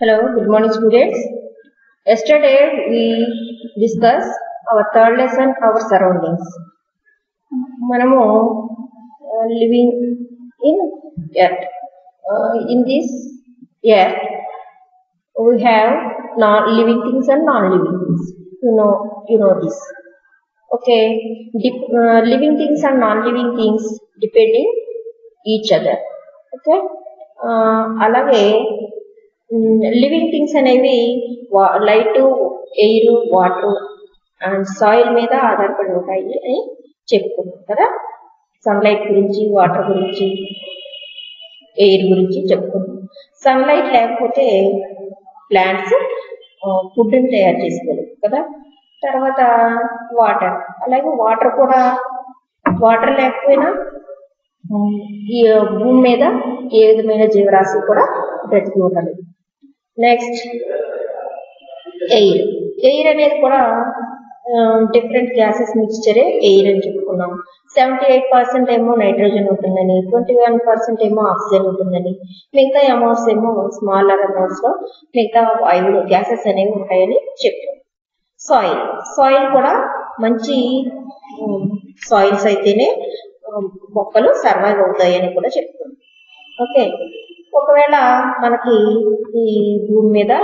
Hello, good morning students. Yesterday we discussed our third lesson, our surroundings. మనము living in earth in this earth we have non living things and non living things you know you know this okay Dep- uh, living things and non living things depending each other okay uh, అలాగే living things అనేవి light air water and soil మీద ఆధారపడి ఉంటాయి అని చెప్పుకున్నాం కదా sunlight గురించి water గురించి ఎయిర్ గురించి చెప్పుకున్నాం సన్లైట్ లేకపోతే ప్లాంట్స్ ఫుడ్ని తయారు చేసుకోలేవు కదా తర్వాత వాటర్ అలాగే వాటర్ కూడా వాటర్ లేకపోయినా ఉమ్, ఈ భూమి మీద ఏ విధమైన జీవరాశి కూడా బ్రతికి ఉండలేదు నెక్స్ట్ ఎయిర్ ఎయిర్ అనేది కూడా డిఫరెంట్ గ్యాసెస్ మిక్స్చరే ఎయిర్ అని చెప్పుకున్నాం సెవెంటీ ఎయిట్ పర్సెంట్ ఏమో నైట్రోజన్ ఉంటుందని ట్వంటీ వన్ పర్సెంట్ ఏమో ఆక్సిజన్ ఉంటుందని మిగతా అమౌంట్స్ ఏమో స్మాలర్ అమౌంట్స్ లో మిగతా వాయువులు గ్యాసెస్ అనేవి ఉంటాయని చెప్పాం సాయిల్ సాయిల్ కూడా మంచి సాయిల్స్ అయితేనే ఉమ్, మొక్కలు సర్వైవ్ అవుతాయని కూడా చెప్తున్నాం ఓకే ఒకవేళ మనకి ఈ భూమి మీద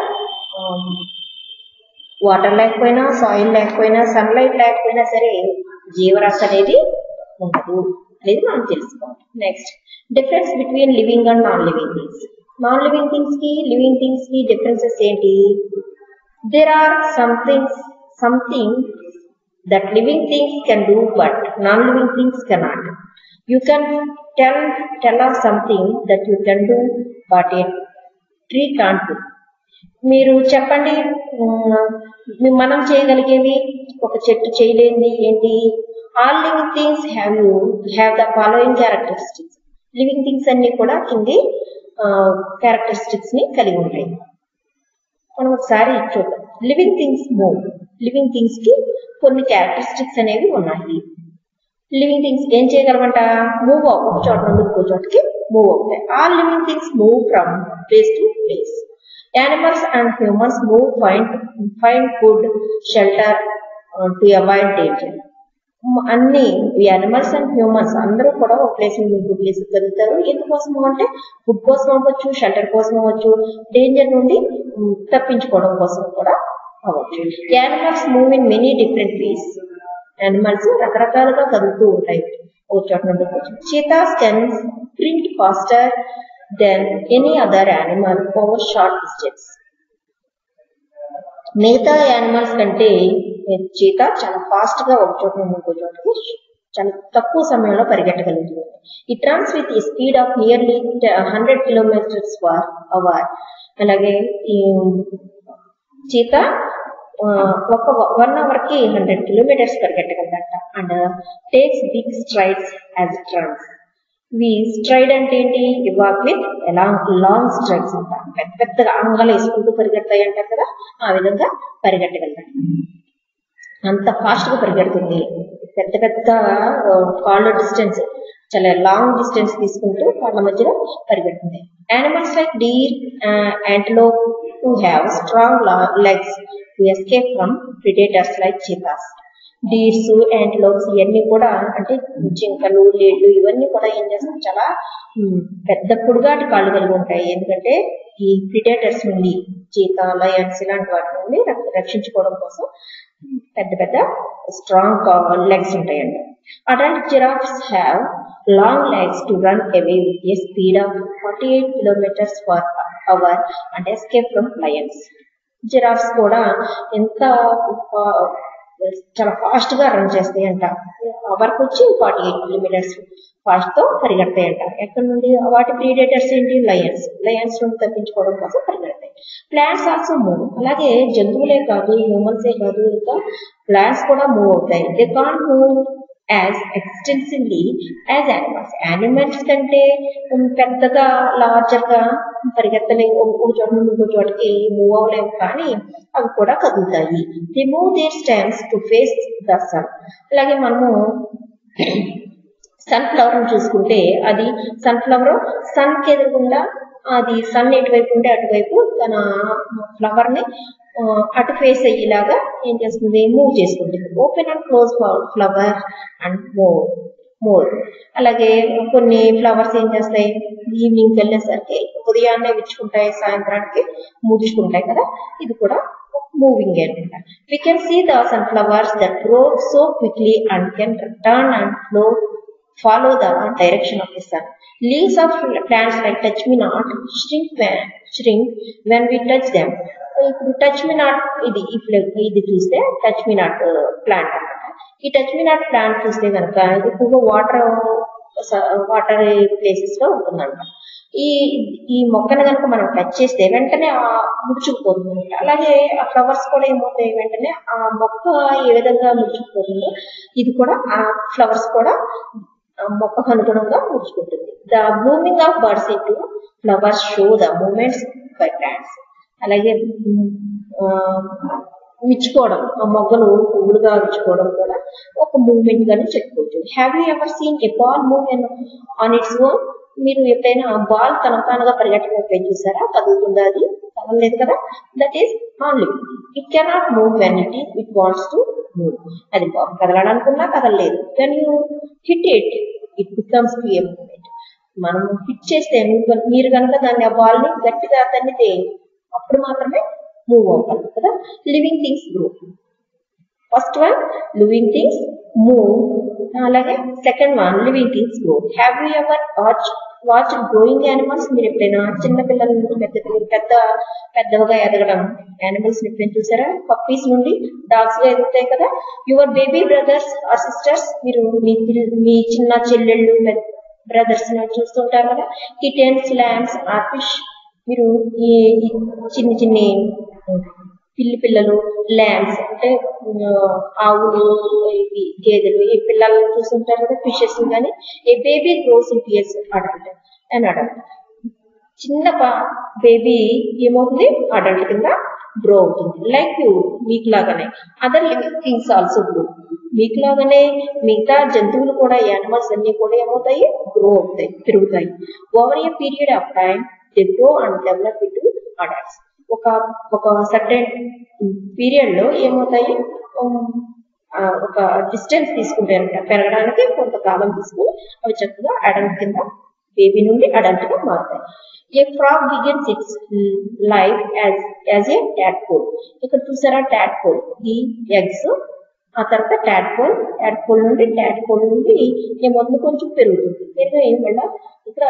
వాటర్ లేకపోయినా సాయిల్ లేకపోయినా సన్లైట్ లేకపోయినా సరే జీవరాశి అనేది ఉండదు అనేది మనం తెలుసుకోవాలి next difference between living and non living things non living things కి లివింగ్ థింగ్స్ కి డిఫరెన్సెస్ ఏంటి there are some things something that living things can do but non-living things cannot you can tell tell us something that you can do but a tree can't do మీరు చెప్పండి ఉమ్, మనం చేయగలిగేవి ఒక చెట్టు చేయలేనిది ఏంటి all living things have you have the following characteristics living things అన్ని కూడా కింది క్యారెక్టరిస్టిక్స్ ని కలిగి ఉంటాయి మనం ఒకసారి చూద్దాం living things move living things కి కొన్ని క్యారెక్టరిస్టిక్స్ అనేవి ఉన్నాయి లివింగ్ థింగ్స్ ఏం చేయగలమంట మూవ్ ఒక చోట నుండి ఇంకో చోటకి మూవ్ అవుతాయి all living things move from place to place animals and humans move find find food shelter to avoid danger అన్ని యానిమల్స్ అండ్ హ్యూమన్స్ అందరూ కూడా ఒక ప్లేస్ నుండి ఇంకో ప్లేస్ కదులుతారు ఎందుకోసం అంటే ఫుడ్ కోసం అవ్వచ్చు షెల్టర్ కోసం అవ్వచ్చు డేంజర్ నుండి ఉమ్, తప్పించుకోవడం కోసం కూడా అవ్వచ్చు animals move in many different ways animals రకరకాలుగా కదులుతూ ఉంటాయి ఒక చోట నుండి ఇంకో చోట cheetahs can sprint faster than any other animal over short distance మిగతా యానిమల్స్ కంటే చీత చాలా ఫాస్ట్ గా ఒక చోట నుండి ఇంకో చోటకి చాలా తక్కువ సమయంలో పరిగెట్టగలుగుతుంది it runs with a speed of nearly hundred kilometres per hour అలాగే ఈ చీత ఆ, ఒక వన్ అవర్ కి హండ్రెడ్ కిలోమీటర్స్ పరిగెట్టగలదట and takes big strides as it runs ఇవి స్ట్రైడ్ అంటే ఏంటి ఇవాక్ విత్ లాంగ్ లాంగ్ స్ట్రైడ్స్ అంటారు పెద్ద పెద్దగా అంగాలు వేసుకుంటూ పరిగెడతాయి అంటారు కదా ఆ విధంగా పరిగెట్టగలుగుతాయి అంత ఫాస్ట్ గా పరిగెడుతుంది పెద్ద పెద్ద ఆ, కాళ్ళ డిస్టెన్స్ చాలా లాంగ్ డిస్టెన్స్ తీసుకుంటూ కాళ్ళ మధ్యలో పరిగెడుతుంది animals like deer antelope to have strong legs to escape from predators like cheetahs deers antelopes ఇవన్నీ కూడా అంటే జింకలు లేళ్ళు ఇవన్నీ కూడా ఏం చేస్తాయి చాలా ఉమ్, పెద్ద పొడుగాటి కాళ్ళు కలిగి ఉంటాయి ఎందుకంటే ఈ ప్రిడేటర్స్ నుండి చీత లయన్స్ ఇలాంటి వాటి నుండి రక్ష- రక్షించుకోవడం కోసం పెద్ద పెద్ద స్ట్రాంగ్ లెగ్స్ ఉంటాయండి adult giraffes have long legs to run away with a speed of forty eight kilometres per hour and escape from lions giraffes కూడా ఎంత ఆ, చాలా ఫాస్ట్ గా రన్ చేస్తాయంట అవర్కి వచ్చి ఫార్టీ ఎయిట్ కిలోమీటర్స్ ఫాస్ట్ తో పరిగెడతాయంట ఎక్కడ నుండి వాటి ప్రీడేటర్స్ ఏంటి లయన్స్ లయన్స్ నుండి తప్పించుకోవడం కోసం పరిగెడతాయి ప్లాంట్స్ ఆల్సో మూవ్ అలాగే జంతువులే కాదు హ్యూమన్సే కాదు ఇంకా ప్లాంట్స్ కూడా మూవ్ అవుతాయి they can't move as extensively as animals animals కంటే ఉమ్, పెద్దగా లార్జర్ గా పరిగెత్తలేవు ఒక ఒక చోట నుండి ఇంకో చోటకి మూవ్ అవ్వలేవు కానీ అవి కూడా కదులుతాయి the move their stands to face the sun అలాగే మనము సన్ ఫ్లవర్ చూసుకుంటే అది సన్ ఫ్లవర్ సన్ కి ఎదురుగుండా అది సన్ ఎటువైపు ఉంటే అటువైపు తన ఫ్లవర్ ని ఆ, అటు ఫేస్ అయ్యేలాగా ఏం చేస్తుంది మూవ్ చేసుకుంటుంది open and close flower and more more అలాగే కొన్ని ఫ్లవర్స్ ఏం చేస్తాయి ఈవినింగ్ వెళ్ళేసరికి ఉదయాన్నే విచ్చుకుంటాయి సాయంత్రానికి ముడుచుకుంటాయి కదా ఇది కూడా మూవింగ్ అనమాట we can see the sun flowers that grow so quickly and can turn and flow follow the direction of the sun. Leaves of plants like touch me not shrink when, shrink when we touch them. ఇప్పుడు touch me not ఇది ఇప్పుడు ఇది చూస్తే touch me not plant అన్నమాట ఈ touch me not plant చూస్తే కనుక ఎక్కువగా వాటర్ వాటర్ ప్లేసెస్ లో ఉంటుందంట ఈ ఈ మొక్కను కనుక మనం టచ్ చేస్తే వెంటనే ఆ ముడుచుకుపోతుంది అలాగే ఆ ఫ్లవర్స్ కూడా ఏమవుతాయి వెంటనే ఆ మొక్క ఏ విధంగా ముడుచుకుపోతుందో ఇది కూడా ఆ ఫ్లవర్స్ కూడా ఆ మొక్కకు అనుగుణంగా ముడుచుకుంటుంది the blooming of birds into flowers show the moments by plants అలాగే ఉమ్, ఆ, విచ్చుకోవడం ఆ మొగ్గలు పువ్వులుగా విచ్చుకోవడం కూడా ఒక మూమెంట్ గానే చెప్పుకోవచ్చు have you ever seen a ball move on its own మీరు ఎప్పుడైనా బాల్ తన తానుగా పరిగెట్టడం చూసారా కదులుతుందా అది కదలలేదు కదా that is non living it cannot move when it is it wants to move అది బాల్ కదలడానుకున్నా కదలలేదు when you hit it it becomes to a moment మనం హిట్ చేస్తే మీరు- మీరు కనుక దాన్ని ఆ బాల్ ని గట్టిగా తన్నితే అప్పుడు మాత్రమే మూవ్ అవ్వాలి కదా living things grow first one living things move అలాగే second one living things grow have you ever watch watch growing animals మీరు ఎప్పుడైనా చిన్న పిల్లల నుండి పెద్ద పిల్లలు పెద్ద పెద్దవిగా ఎదగడం యానిమల్స్ ని ఎప్పుడైనా చూసారా పప్పీస్ నుండి డాగ్స్ గా ఎదుగుతాయి కదా your baby brothers or sisters మీరు మీ పిల్ల- మీ చిన్న చెల్లెళ్ళు బ్రదర్స్ చూస్తుంటారు కదా కిటెన్స్ ల్యాండ్స్ ఆర్ ఫిష్ మీరు ఈ ఈ చిన్ని చిన్ని పిల్లి పిల్లలు ల్యాండ్స్ అంటే ఆ, ఆవులు ఇవి గేదెలు ఈ పిల్లలను చూస్తుంటారు కదా ఫిషెస్ కానీ a baby grows in piers adult అని అడల్ట్ చిన్న బేబీ ఏమవుతుంది అడల్ట్ కింద గ్రో అవుతుంది లైక్ యూ మీకు లాగానే other living things also grow మీకు లాగానే మిగతా జంతువులు కూడా యానిమల్స్ అన్ని కూడా ఏమవుతాయి గ్రో అవుతాయి పెరుగుతాయి over a period of time they grow and develop it adults ఒక ఒక సర్టెన్ పీరియడ్ లో ఏమవుతాయి ఉమ్, ఆ, ఒక డిస్టెన్స్ తీసుకుంటారంట పెరగడానికి కొంతకాలం తీసుకుని అవి చక్కగా అడల్ట్ కింద బేబీ నుండి అడల్ట్ గా మారుతాయి a frog begins its life as as a tadpole ఇక్కడ చూసారా ట్యాట్ పోల్ ఈ ఎగ్స్ ఆ తర్వాత ట్యాట్ పోల్ ట్యాట్ పోల్ నుండి ట్యాట్ పోల్ నుండి ఏమవుతుంది కొంచెం పెరుగుతుంది పెరిగి మళ్ళీ ఇక్కడ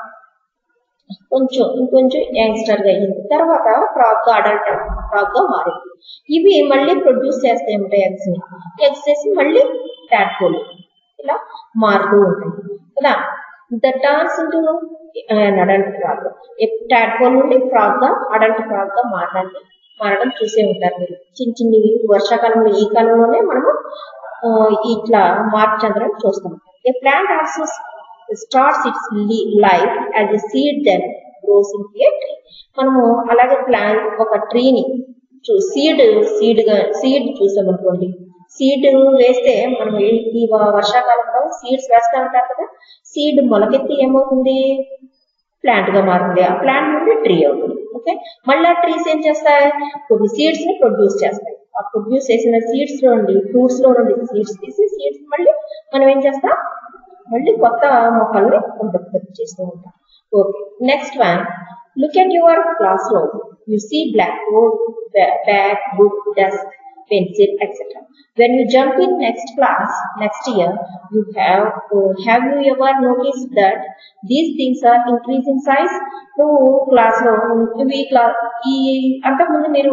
కొంచెం ఇంకొంచెం యంగ్స్టర్ గా అయ్యింది తర్వాత ఫ్రాక్ గా అడల్ట్ ఫ్రాక్ గా మారింది ఇవి మళ్ళీ ప్రొడ్యూస్ చేస్తాయి ఉంటాయి ఎగ్స్ ని ఎగ్స్ చేసి మళ్ళీ టాడ్పోల్ ఇలా మారుతూ ఉంటాయి కదా the turns into adult frog tadpole నుండి ఫ్రాక్ గా అడల్ట్ ఫ్రాక్ గా మారడానికి మారడం చూసే ఉంటారు మీరు చిన్న చిన్ని వర్షాకాలంలో ఈ కాలంలోనే మనము ఆ, ఇట్లా మార్పు చెందడం చూస్తాం a plant also starts its life as a seed then grows in a tree మనము అలాగే ప్లాంట్ ఒక ట్రీని సీడ్ సీడ్ గా సీడ్ చూసాం అనుకోండి సీడ్ వేస్తే మనం ఈ- ఈ వ- వర్షాకాలంలో సీడ్స్ వేస్తా ఉంటారు కదా సీడ్ మొలకెత్తి ఏమవుతుంది ప్లాంట్ గా మారుతుంది ఆ ప్లాంట్ నుండి ట్రీ అవుతుంది ఓకే మళ్ళీ ఆ ట్రీస్ ఏం చేస్తాయి కొన్ని సీడ్స్ ని ప్రొడ్యూస్ చేస్తాయి ఆ ప్రొడ్యూస్ చేసిన సీడ్స్ లో నుండి ఫ్రూట్స్ లో నుండి సీడ్స్ తీసి సీడ్స్ మళ్ళీ మనం ఏం చేస్తాం మళ్ళీ కొత్త మొక్కల్ని ఉత్పత్తి చేస్తూ ఉంటాం okay next one look at your classroom you see blackboard bag book desk pencil, etc. When you jump in next class, next year, you have, uh, have you ever noticed that these things are increasing size? నువ్వు class లో ఇవి class ఈ అంతకుముందు మీరు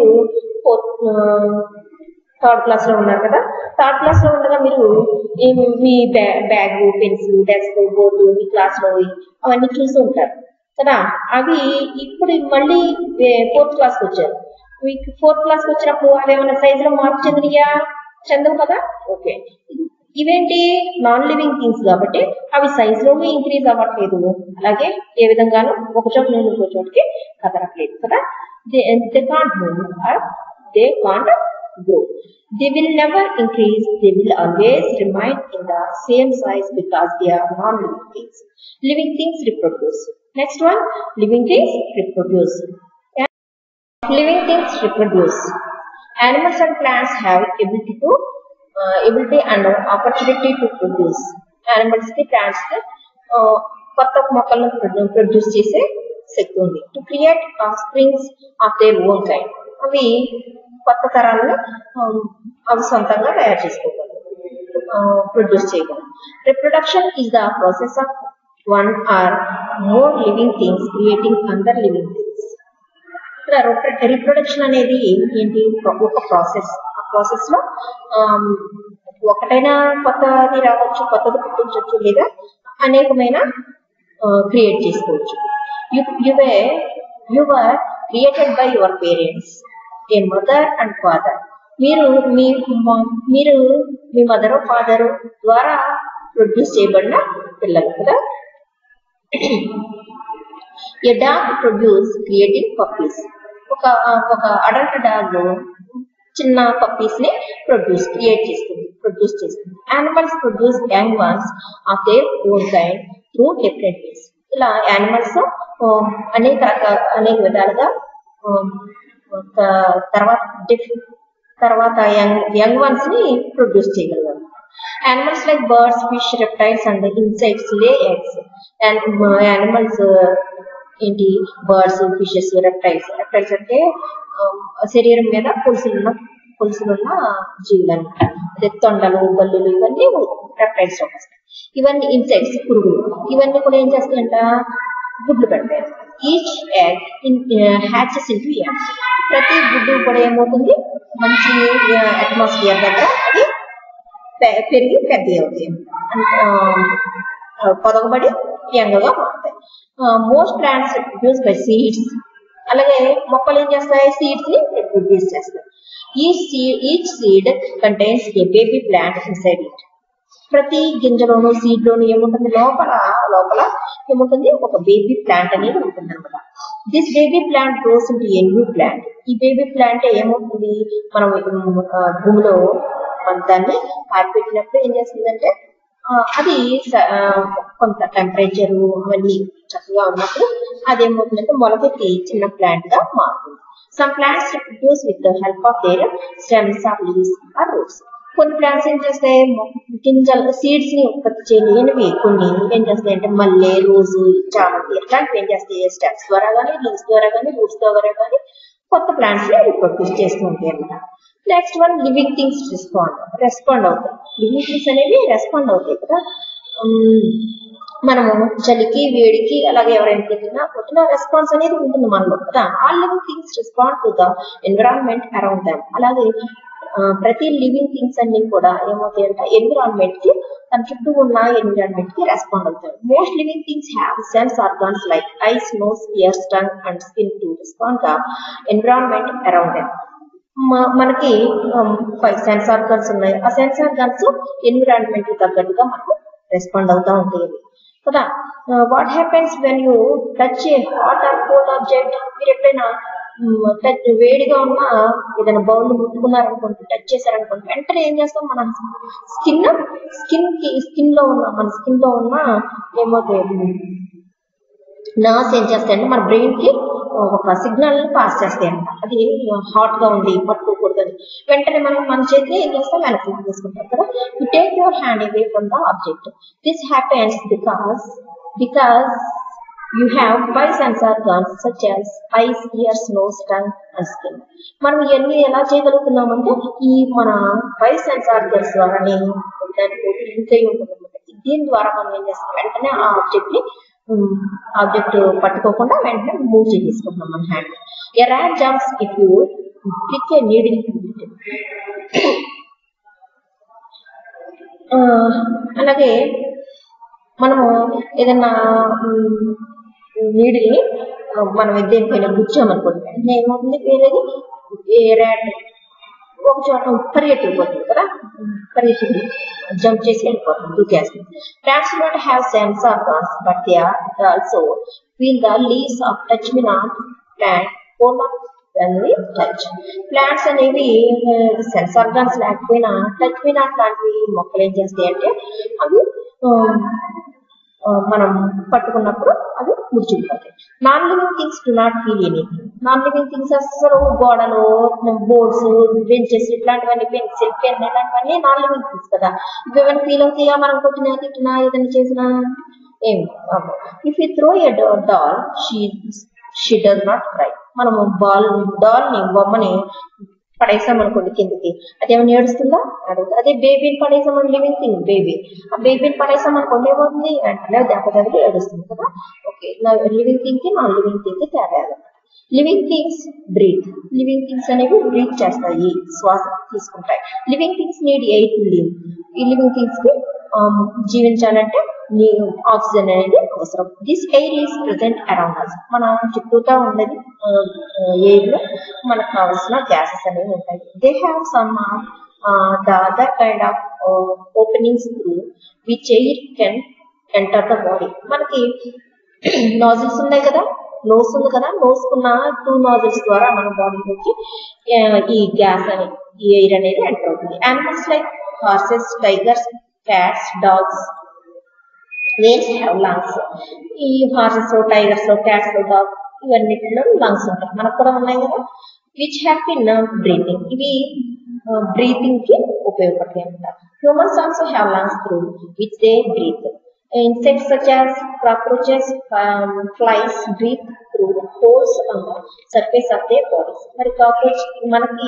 third class లో ఉన్నారు కదా third class లో ఉండగా మీరు ఈ- మీ బ్యాగ్ పెన్సిల్ డెస్క్ బోర్డు మీ క్లాస్ లో అవన్నీ చూస్తూ ఉంటారు కదా అవి ఇప్పుడు మళ్ళీ ఫోర్త్ క్లాస్ కి వచ్చారు మీకు ఫోర్త్ క్లాస్ కి వచ్చినప్పుడు అవి ఏమైనా సైజ్ లో మార్పు చెందినయా చెందవు కదా ఓకే ఇవేంటి నాన్ లివింగ్ థింగ్స్ కాబట్టి అవి సైజ్ లోనూ ఇంక్రీజ్ అవ్వట్లేదు అలాగే ఏ విధంగానూ ఒక చోట నుండి ఇంకో చోటుకి కదలట్లేదు కదా they they can't move or they can't grow. They will never increase, they will always remain in the same size because they are non-living things. Living things reproduce. Next one living things reproduce living things reproduce. Animals and plants have ability to uh, ability and opportunity to produce. Animals కి plants కి uh, కొత్త మొక్కలను produce చేసే శక్తి ఉంది to create springs of their own kind అవి కొత్త తరాలను um, అవి సొంతంగా తయారు చేసుకోగలరు ప్రొడ్యూస్ చేయగలరు reproduction is the process of one or more living things creating other living things ఇక్కడ రిప్రొడక్షన్ అనేది ఏంటి ఒక ప్రాసెస్ ఆ ప్రాసెస్ లో ఆమ్, ఒకటైనా కొత్తది రావచ్చు కొత్తది పుట్టించవచ్చు లేదా అనేకమైన క్రియేట్ చేసుకోవచ్చు you you've your created by your parents a mother and father మీరు మీ మ- మీరు మీ మదర్ ఫాదర్ ద్వారా ప్రొడ్యూస్ చేయబడిన పిల్లలు కదా a dog produce creating puppies ఒక ఒక అడల్ట్ డాగ్ చిన్న పప్పీస్ ని ప్రొడ్యూస్ క్రియేట్ చేస్తుంది ప్రొడ్యూస్ చేస్తుంది animals produce young ones of their own kind through different ways ఇలా యానిమల్స్ అనేక రకాల అనేక విధాలుగా um, ఒక తర్వాత డిఫ్ తర్వాత యంగ్ యంగ్ వన్స్ ని ప్రొడ్యూస్ చేయగలరు animals like birds fish reptiles and insects lay eggs and animals ఏంటి బర్డ్స్ ఫిషెస్ రెప్టైల్స్ రెప్టైల్స్ అంటే ఆ, శరీరం మీద పులుసులున్న పులుసులున్న జీవులు అనమాట అదే తొండలు బల్లులు ఇవన్నీ రెప్టైల్స్ లో వస్తాయి ఇవన్నీ ఇన్సెక్ట్స్ పురుగులు ఇవన్నీ కూడా ఏం చేస్తాయంట గుడ్లు పెడతాయి each egg hatches into egg ప్రతి గుడ్డు కూడా ఏమవుతుంది మంచి అట్మాస్ఫియర్ దగ్గర అది పె- పెరిగి పెద్ద అవుతాయి పొదగబడి యంగగా మారుతాయి most plants reproduce by seeds అలాగే మొక్కలు ఏం చేస్తాయి సీడ్స్ ని రిప్రొడ్యూస్ చేస్తాయి ఈ seed each seed contains a baby plant inside it ప్రతి గింజలోను సీడ్ లోను ఏముంటుంది లోపల లోపల ఏముంటుంది ఒక బేబీ ప్లాంట్ అనేది ఉంటుంది అనమాట this baby plant grows into a new plant ఈ బేబీ ప్లాంట్ ఏమవుతుంది మనం ఆ, భూమిలో మనం దాన్ని పాతిపెట్టినప్పుడు ఏం చేస్తుందంటే ఆ, అది స- ఆ, కొంత టెంపరేచర్ అవన్నీ చక్కగా ఉన్నప్పుడు అదేమవుతుందంటే మొలకెత్తి చిన్న ప్లాంట్ గా మారుతుంది some plants produce with the help of their stems or leaves or roots కొన్ని ప్లాంట్స్ ఏం చేస్తాయి మొ- గింజలు సీడ్స్ ని ఉత్పత్తి చేయలేనివి కొన్ని ఏం చేస్తాయి అంటే మల్లె రోజు చామంతి ఇట్లాంటివి ఏం చేస్తాయి స్టెప్స్ ద్వారా కానీ లీవ్స్ ద్వారా కానీ రూట్స్ ద్వారా కానీ కొత్త ప్లాంట్స్ ని రిప్రొడ్యూస్ చేస్తూ ఉంటాయి అన్నమాట next one living things respond respond అవుతాయి లివింగ్ థింగ్స్ అనేవి రెస్పాండ్ అవుతాయి కదా ఉమ్, మనము చలికి వేడికి అలాగే ఎవరైనా తిట్టినా కొట్టినా రెస్పాన్స్ అనేది ఉంటుంది మనలో కదా all living things respond to the environment around them అలాగే ఆ, ప్రతి లివింగ్ థింగ్స్ అన్ని కూడా ఏమవుతాయి అంటే ఎన్విరాన్మెంట్ కి తన చుట్టూ ఉన్న ఎన్విరాన్మెంట్ కి రెస్పాండ్ అవుతాయి most living things have sense organs like eyes nose ears tongue and skin to respond the environment around them మ- మనకి ఫైవ్ సెన్స్ ఆర్గన్స్ ఉన్నాయి ఆ సెన్స్ ఆర్గన్స్ ఎన్విరాన్మెంట్ కి తగ్గట్టుగా మనకు రెస్పాండ్ అవుతా ఉంటాయి అవి. కదా what happens when you touch a hot or cold object మీరు ఎప్పుడైనా టచ్ వేడిగా ఉన్న ఏదైనా బౌల్ ముట్టుకున్నారనుకోండి టచ్ చేశారనుకోండి వెంటనే ఏం చేస్తాం మన స్కిన్ స్కిన్ కి స్కిన్ లో ఉన్న మన స్కిన్ లో ఉన్న ఏమవుతాయి నర్వ్స్ ఏం చేస్తాయంటే మన బ్రెయిన్ కి ఒక సిగ్నల్ పాస్ చేస్తాయంట అది హాట్ గా ఉంది పట్టుకోకూడదని వెంటనే మనం మన చేతిని ఏం చేస్తాం వెనక్కి తీసుకుంటాం కదా you take your hand away from the object this happens because because you have five sense organs such as eyes ears nose tongue and skin మనం ఇవన్నీ ఎలా చేయగలుగుతున్నామంటే ఈ మన ఫైవ్ సెన్సార్ గన్స్ ద్వారానే దానికి లింక్ అయి ఉంటుంది అనమాట దీని ద్వారా మనం ఏం చేస్తాం వెంటనే ఆ ఆబ్జెక్ట్ ని ఆబ్జెక్ట్ పట్టుకోకుండా వెంటనే మూవ్ చేసేసుకుంటున్నాం మన hand a rat jumps if you click a needle అలాగే మనము ఏదన్నా నీడిల్ని మనం దేనిపైన గుచ్చామనుకోండి వెంటనే ఏమవుతుంది వేరేది ఏ ర్యాట్ ఒక చోట పరిగెత్తి వెళ్ళిపోతుంది కదా పరిగెత్తి జంప్ చేసి వెళ్ళిపోతుంది దూకేస్తుంది rats not have sense organs but they are also feel the leaves of touch me not plant hold of touch plants అనేవి సెన్స్ ఆర్గాన్స్ లేకపోయినా టచ్ మీ నాట్ లాంటివి మొక్కలు ఏం చేస్తాయి అంటే అవి మనం పట్టుకున్నప్పుడు అది ముడిచిపోతాయి non living things do not feel anything non living things అసలు గోడలు బోర్డ్స్ బెంచెస్ ఇట్లాంటివన్నీ పెన్సిల్ పెన్ ఇలాంటివన్నీ నాన్ లివింగ్ థింగ్స్ కదా ఇవి ఏమైనా ఫీల్ అవుతాయా మనం కొట్టినా తిట్టినా ఏదైనా చేసినా ఏం if you throw a doll she she does not cry మనము బాల్ డాల్ ని బొమ్మని పడేసాం అనుకోండి కిందకి అదేమైనా ఏడుస్తుందా అడుగుతుంది అదే బేబీని పడేసాం లివింగ్ థింగ్ బేబీ ఆ బేబీని పడేసాం అనుకోండి ఏమవుతుంది వెంటనే దెబ్బ తగిలి ఏడుస్తుంది కదా ఓకే లివింగ్ థింగ్ కి నాన్ లివింగ్ థింగ్ కి తేడా అదనమాట living things breathe living things అనేవి బ్రీత్ చేస్తాయి శ్వాస తీసుకుంటాయి living things need air to live ఈ లివింగ్ థింగ్స్ కి జీవించాలంటే ఆక్సిజన్ అనేది అవసరం this air is present around us మన చుట్టూతా ఉండేది ఎయిర్ లో మనకు కావాల్సిన గ్యాసెస్ అనేవి ఉంటాయి they have some the other kind of openings through which air can enter the body మనకి నాజిల్స్ ఉన్నాయి కదా నోస్ ఉంది కదా నోస్ కున్న టూ నాజిల్స్ ద్వారా మన బాడీలోకి ఈ గ్యాస్ అని ఈ ఎయిర్ అనేది ఎంటర్ అవుతుంది animals like horses tigers cats dogs whales have lungs ఈ హార్సెస్ టైగర్స్ క్యాట్స్ డాగ్ ఇవన్నిటిలో లంగ్స్ ఉంటాయి మనకు కూడా ఉన్నాయి కదా విచ్ హ్యావ్ ఇన్ బ్రీతింగ్ ఇవి బ్రీతింగ్ కి ఉపయోగపడతాయి అనమాట humans also have lungs through which they breathe insects such as cockroaches, um, flies breathe through holes on the surface of their bodies. మరి కాక్రోచ్ మనకి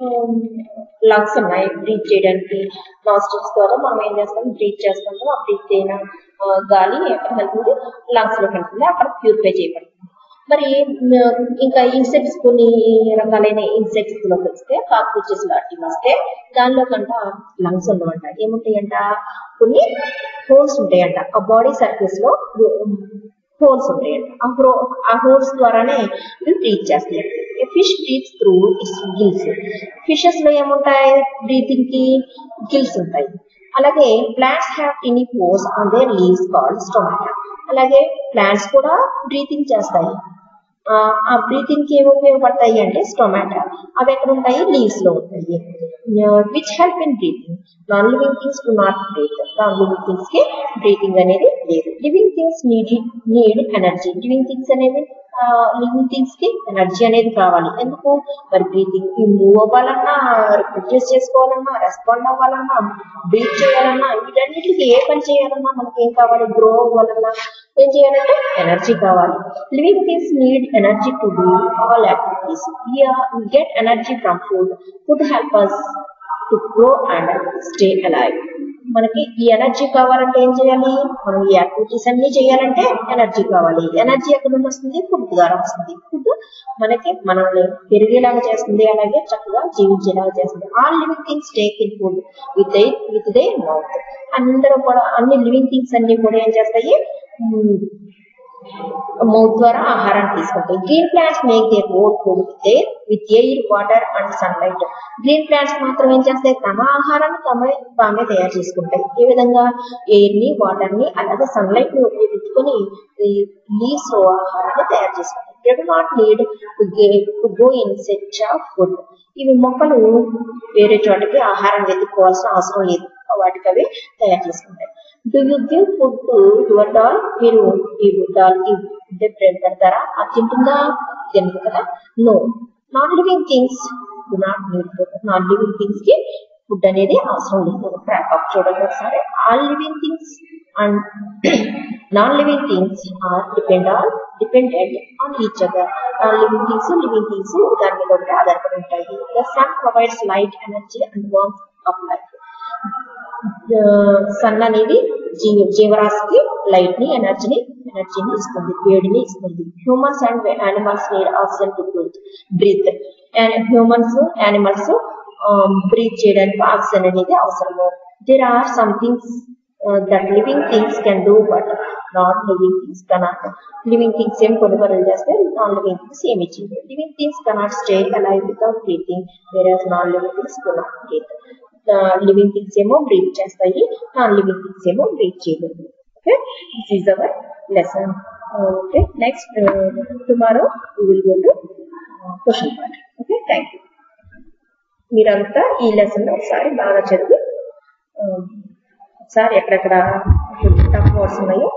లంగ్స్ ఉన్నాయి బ్రీత్ చేయడానికి nostrils ద్వారా మనం ఏం చేస్తాం బ్రీత్ చేస్తాము ఆ బ్రీత్ అయిన గాలి ఎక్కడ వెళ్తుంది లంగ్స్ లోకి వెళ్తుంది అక్కడ ప్యూరిఫై చేయబడుతుంది మరి ఇంకా ఇన్సెక్ట్స్ కొన్ని రకాలైన ఇన్సెక్ట్స్ లోకి వస్తే కాక్రోచెస్ లాంటివి వస్తే దానిలో కంట లంగ్స్ ఉండవంట ఏముంటాయంట కొన్ని హోల్స్ ఉంటాయంట ఆ బాడీ సర్ఫేస్ లో హోల్స్ ఉంటాయంట ఆ హో ఆ హోల్స్ ద్వారానే ఇవి బ్రీత్ చేస్తాయి fish breathes through its gills fishes లో ఏముంటాయి బ్రీతింగ్ కి గిల్స్ ఉంటాయి అలాగే plants have tiny pores on their leaves called stomata అలాగే ప్లాంట్స్ కూడా బ్రీతింగ్ చేస్తాయి ఆ బ్రీతింగ్ కి ఏమి ఉపయోగపడతాయి అంటే స్టొమాటా అవి ఎక్కడ ఉంటాయి లీవ్స్ లో ఉంటాయి which help in breathing non living things to not breathe non living things కి బ్రీతింగ్ అనేది లేదు living things need need energy living things అనేవి లివింగ్ థింగ్స్ కి ఎనర్జీ అనేది కావాలి ఎందుకు మరి బ్రీతింగ్ ఈ మూవ్ అవ్వాలన్నా రిప్రొడ్యూస్ చేసుకోవాలన్నా రెస్పాండ్ అవ్వాలన్నా బ్రీత్ చేయాలన్నా వీటన్నిటికి ఏ పని చేయాలన్నా మనకి ఏం కావాలి గ్రో అవ్వాలన్నా ఏం చేయాలంటే ఎనర్జీ కావాలి living things need energy to do all activities get energy from food food help us to grow and stay alive మనకి ఈ ఎనర్జీ కావాలంటే ఏం చేయాలి మనం ఈ యాక్టివిటీస్ అన్ని చేయాలంటే ఎనర్జీ కావాలి ఎనర్జీ ఎక్కడ నుండి వస్తుంది ఫుడ్ ద్వారా వస్తుంది ఫుడ్ మనకి మనల్ని పెరిగేలాగా చేస్తుంది అలాగే చక్కగా జీవించేలాగా చేస్తుంది all living things take in food with with they mouth అందరూ కూడా అన్ని లివింగ్ థింగ్స్ అన్ని కూడా ఏం చేస్తాయి మౌత్ ద్వారా ఆహారాన్ని తీసుకుంటాయి green plants make their own food with air with air water and sunlight green plants మాత్రం ఏం చేస్తాయి తమ ఆహారాన్ని తమ తామే తయారు చేసుకుంటాయి ఏ విధంగా ఎయిర్ ని వాటర్ ని అలాగే సన్లైట్ ని ఉపయోగించుకొని లీవ్స్ లో ఆహారాన్ని తయారు చేసుకుంటాయి they do not need to go in search of food ఇవి మొక్కలు వేరే చోటకి ఆహారం వెతుక్కోవాల్సిన అవసరం లేదు వాటికి అవి తయారు చేసుకుంటాయి do you give food to your doll మీరు ఈ డాల్ కి బ్రెడ్ పెడతారా అది తింటుందా తినదు కదా no non living things do not need food non living things కి ఫుడ్ అనేది అవసరం లేదు ట్రాప్ చూడండి ఒకసారి all living things and non living things are depend on dependent on each other non living things living things దాని మీద ఒకటి ఆధారపడి ఉంటాయి the sun provides light energy and warm of life sun అనేది జీవ జీవరాశికి లైట్ ని ఎనర్జీని ఎనర్జీని ఇస్తుంది వేడిని ఇస్తుంది humans and animals need oxygen to breathe breathe humans animals breathe చేయడానికి ఆక్సిజన్ అనేది అవసరము there are some things that living things can do but not living things cannot living things ఏం కొన్ని పనులు చేస్తే నాన్ లివింగ్ థింగ్స్ ఏమి చేయలేదు living things cannot stay alive without breathing వేరే non living things do not breathe living things ఏమో breathe చేస్తాయి non living things ఏమో బ్రీత్ చేయలేదు okay this is our lesson okay next tomorrow we will go to question part okay thank you మీరంతా ఈ lesson ఒకసారి బాగా చదివి ఒకసారి ఎక్కడెక్కడ టఫ్ వర్డ్స్ ఉన్నాయో